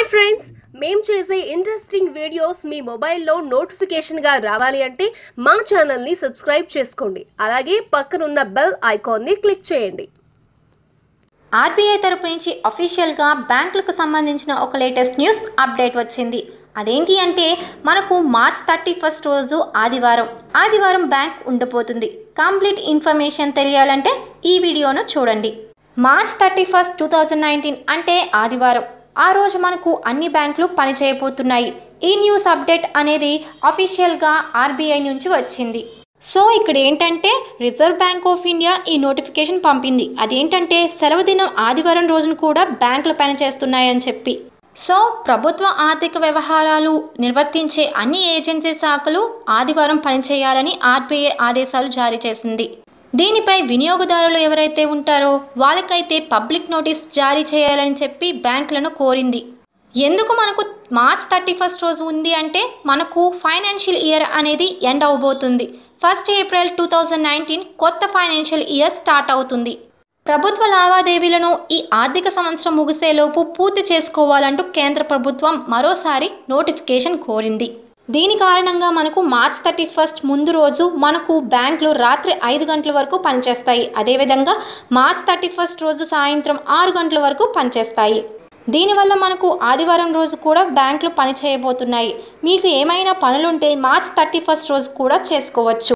friends మేము చేసే interesting videos మీ మొబైల్లో నోటిఫికేషన్గా రావాలి అంటే మా ఛానల్ని సబ్స్క్రైబ్ చేసుకోండి అలాగే పక్కనున్న బెల్ ఐకాన్ని క్లిక్ చేయండి ఆర్బీఐ తరపు నుంచి అఫీషియల్గా బ్యాంకులకు సంబంధించిన ఒక లేటెస్ట్ న్యూస్ అప్డేట్ వచ్చింది అదేంటి అంటే మనకు మార్చ్ థర్టీ ఫస్ట్ రోజు ఆదివారం ఆదివారం బ్యాంక్ ఉండబోతుంది కంప్లీట్ ఇన్ఫర్మేషన్ తెలియాలంటే ఈ వీడియోను చూడండి March thirty first two thousand nineteen అంటే ఆదివారం ఆ రోజు మనకు అన్ని బ్యాంకులు పనిచేయబోతున్నాయి ఈ న్యూస్ అప్డేట్ అనేది అఫీషియల్గా ఆర్బీఐ నుంచి వచ్చింది సో ఇక్కడ ఏంటంటే రిజర్వ్ బ్యాంక్ ఆఫ్ ఇండియా ఈ నోటిఫికేషన్ పంపింది అదేంటంటే సెలవు దినం ఆదివారం రోజున కూడా బ్యాంకులు పనిచేస్తున్నాయని చెప్పి సో ప్రభుత్వ ఆర్థిక వ్యవహారాలు నిర్వర్తించే అన్ని ఏజెన్సీ శాఖలు ఆదివారం పనిచేయాలని ఆర్బీఐ ఆదేశాలు జారీ చేసింది దీనిపై వినియోగదారులు ఎవరైతే ఉంటారో వాళ్ళకైతే పబ్లిక్ నోటీస్ జారీ చేయాలని చెప్పి బ్యాంకులను కోరింది ఎందుకు మనకు మార్చ్ థర్టీ ఫస్ట్ రోజు ఉంది అంటే మనకు ఫైనాన్షియల్ ఇయర్ అనేది ఎండ్ అవబోతుంది first April two thousand nineteen కొత్త ఫైనాన్షియల్ ఇయర్ స్టార్ట్ అవుతుంది ప్రభుత్వ లావాదేవీలను ఈ ఆర్థిక సంవత్సరం ముగిసేలోపు పూర్తి చేసుకోవాలంటూ కేంద్ర ప్రభుత్వం మరోసారి నోటిఫికేషన్ కోరింది దీని కారణంగా మనకు మార్చ్ థర్టీ ఫస్ట్ ముందు రోజు మనకు బ్యాంకులు రాత్రి ఐదు గంటల వరకు పనిచేస్తాయి అదేవిధంగా మార్చ్ థర్టీ ఫస్ట్ రోజు సాయంత్రం ఆరు గంటల వరకు పనిచేస్తాయి దీనివల్ల మనకు ఆదివారం రోజు కూడా బ్యాంకులు పని చేయబోతున్నాయి మీకు ఏమైనా పనులుంటే మార్చ్ థర్టీ ఫస్ట్ రోజు కూడా చేసుకోవచ్చు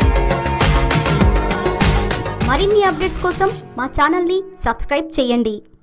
మరిన్ని అప్డేట్స్ కోసం మా ఛానల్ని సబ్స్క్రైబ్ చేయండి